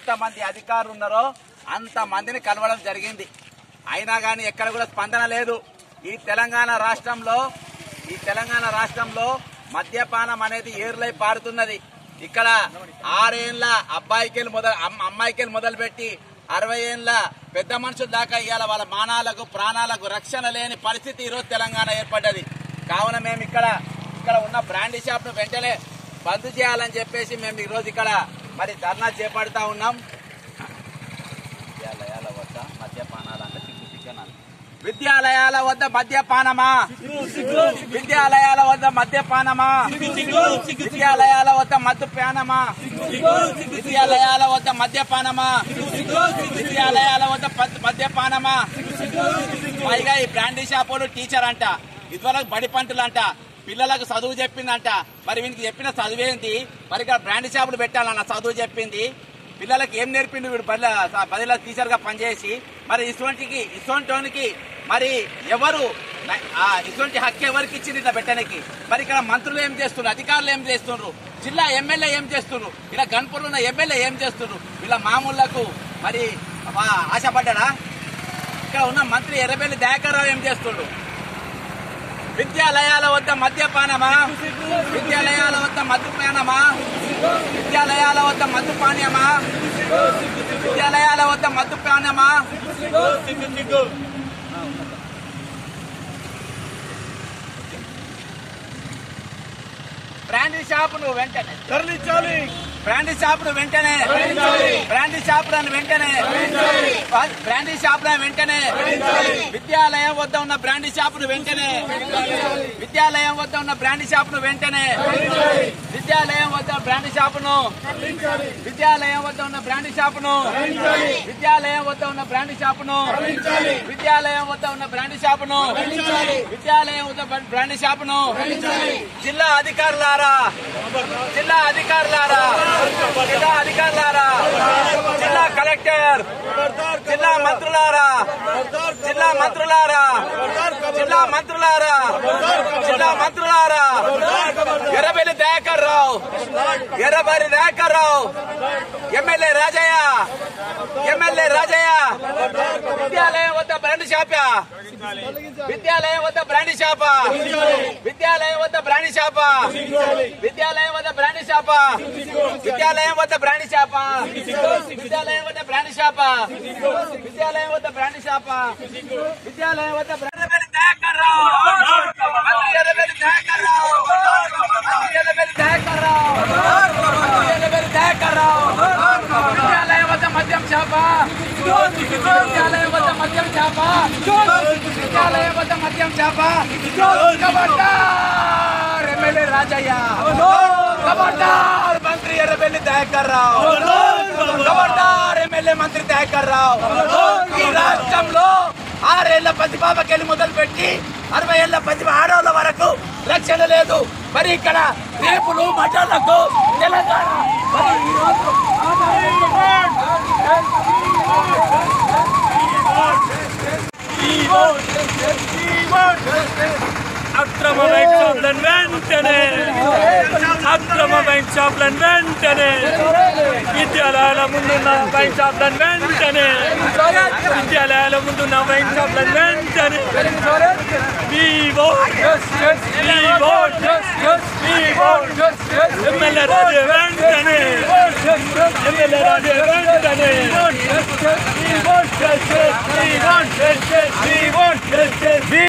ఎంతమంది అధికారులు ఉన్నారో అంత మందిని కలవడం జరిగింది అయినా కానీ ఎక్కడ కూడా స్పందన లేదు ఈ తెలంగాణ రాష్ట్రంలో ఈ తెలంగాణ రాష్ట్రంలో మద్యపానం అనేది ఏర్లై పారుతున్నది ఇక్కడ ఆరేళ్ల అబ్బాయికి మొదలు అమ్మ- అమ్మాయికి మొదలు పెట్టి అరవై ఏళ్ళ పెద్ద మనుషుల దాకా ఇవాళ వాళ్ళ మానాలకు ప్రాణాలకు రక్షణ లేని పరిస్థితి ఈరోజు తెలంగాణ ఏర్పడ్డది కావున మేము ఇక్కడ ఇక్కడ ఉన్న బ్రాండీ షాప్ ను వెంటనే బంద్ చేయాలని చెప్పేసి మేము ఈరోజు ఇక్కడ మరి ధర్నా చేపడతా ఉన్నాం విద్యాలయాల వద్ద మద్యపానాలు అంటే సిగ్గు సిగ్గనాలు. విద్యాలయాల వద్ద మద్యపానమా విద్యాలయాల వద్ద మద్యపానమా విద్యాలయాల వద్ద మద్యపానమా విద్యాలయాల వద్ద మద్యపానమా విద్యాలయాల వద్ద పద్- మద్యపానమా పైగా ఈ బ్రాండీ షాపులు టీచర్ అంట ఇదివరకు బడి పంతులు అంట పిల్లలకు చదువు చెప్పిందంట మరి వీనికి చెప్పిన చదివేంది మరి ఇక్కడ బ్రాండీ షాపులు పెట్టాలన్న చదువు చెప్పింది పిల్లలకు ఏం నేర్పిండు వీడు బదిల బదిలో టీచర్ గా పనిచేసి మరి ఇటువంటికి ఇటువంటికి మరి ఎవరు ఆ ఇటువంటి హక్కు ఎవరికి ఇచ్చింది ఇట్లా పెట్టడానికి మరి ఇక్కడ మంత్రులు ఏం చేస్తున్నారు అధికారులు ఏం చేస్తున్నారు జిల్లా ఎమ్మెల్యే ఏం చేస్తున్నారు ఇలా గన్పూర్లో ఉన్న ఎమ్మెల్యే ఏం చేస్తున్నారు ఇలా మామూళ్లకు మరి ఆ, ఆశపడ్డా ఇక్కడ ఉన్న మంత్రి ఎర్రబెల్లి దయాకర్ రావు ఏం చేస్తుండ్రు విద్యాలయాల వద్ద మద్యపానమా విద్యాలయాల వద్ద మద్యపానమా విద్యాలయాల వద్ద మద్యపానీయమా విద్యాలయాల వద్ద మద్యపానమా బ్రాండీ షాపును వెంటనే తరలించాలి బ్రాండీ షాపును వెంటనే బ్రాండీ షాపులను వెంటనే బ్రాండీ షాపులను వెంటనే విద్యాలయం వద్ద ఉన్న బ్రాండీ షాపును వెంటనే విద్యాలయం వద్ద ఉన్న బ్రాండీ షాపును వెంటనే విద్యాలయం వద్ద బ్రాండీ షాపును విద్యాలయం వద్ద ఉన్న బ్రాండీ షాపును విద్యాలయం వద్ద ఉన్న బ్రాండీ షాపును విద్యాలయం వద్ద ఉన్న బ్రాండీ షాపును విద్యాలయం వద్ద బ్రాండీ షాపును జిల్లా అధికారులారా జిల్లా అధికారులారా జిల్లా అధికారులారా జిల్లా కలెక్టర్ జిల్లా మంత్రులారా జిల్లా మంత్రులారా జిల్లా మంత్రులారా జిల్లా మంత్రులారా ఎర్రబెల్లి దయాకర్ రావు ఎర్రబెల్లి దయాకర్ రావు ఎమ్మెల్యే రాజయ్య ఎమ్మెల్యే రాజయ్య విద్యాలయం వద్ద బ్రాండ్ షాపా విద్యాలయం వద్ద బ్రాండ్ షాపా విద్యాలయం వద్ద బ్రాండ్ షాపా విద్యాలయం వద్ద బ్రాండ్ షాపా విద్యాలయం వద్ద బ్రాండ్ షాపా విద్యాలయం వద్ద బ్రాండ్ షాపా విద్యాలయం వద్ద బ్రాండ్ షాపా విద్యాలయం వద్ద బ్రాండ్ దయాకర్ రావు మంత్రి ఎర్రబెల్లి దయాకర్ రావు మంత్రి ఎర్రబెల్లి దయాకర్ రావు మంత్రి ఎర్రబెల్లి దయాకర్ రావు విద్యాలయం వద్ద మద్యం షాపా విద్యాలయం వద్ద మద్యం షాపా విద్యాలయం వద్ద మద్యం షాపా ఖబర్దార్ ఎమ్మెల్యే రాజయ్య ఖబర్దార్ మంత్రి ఎర్రబెల్లి దయాకర్ రావు ఖబర్దార్ ఎమ్మెల్యే మంత్రి దయాకర్ రావు ఈ రాష్ట్రంలో ఆరేళ్ల పసిపాపకెళ్ళి మొదలు పెట్టి అరవై ఏళ్ల పసి ఆడవాళ్ళ వరకు రక్షణ లేదు మరి ఇక్కడ రేపులు మఠాలకు తెలంగాణ మరి ఈ రోజు అక్రమ బ్యాంక్ షాపులను వెంటనే అక్రమ బ్యాంక్ షాపులను వెంటనే విద్యాలయాల ముందున్న బ్యాంక్ షాపులను వెంటనే విద్యాలయాల ముందున్న బ్యాంక్ షాపులను వెంటనే We vote. We vote. We vote. MLA రాజే వెంటనే ఎమ్మెల్యే రాజే వెంటనే We want justice. We want justice. We want justice. We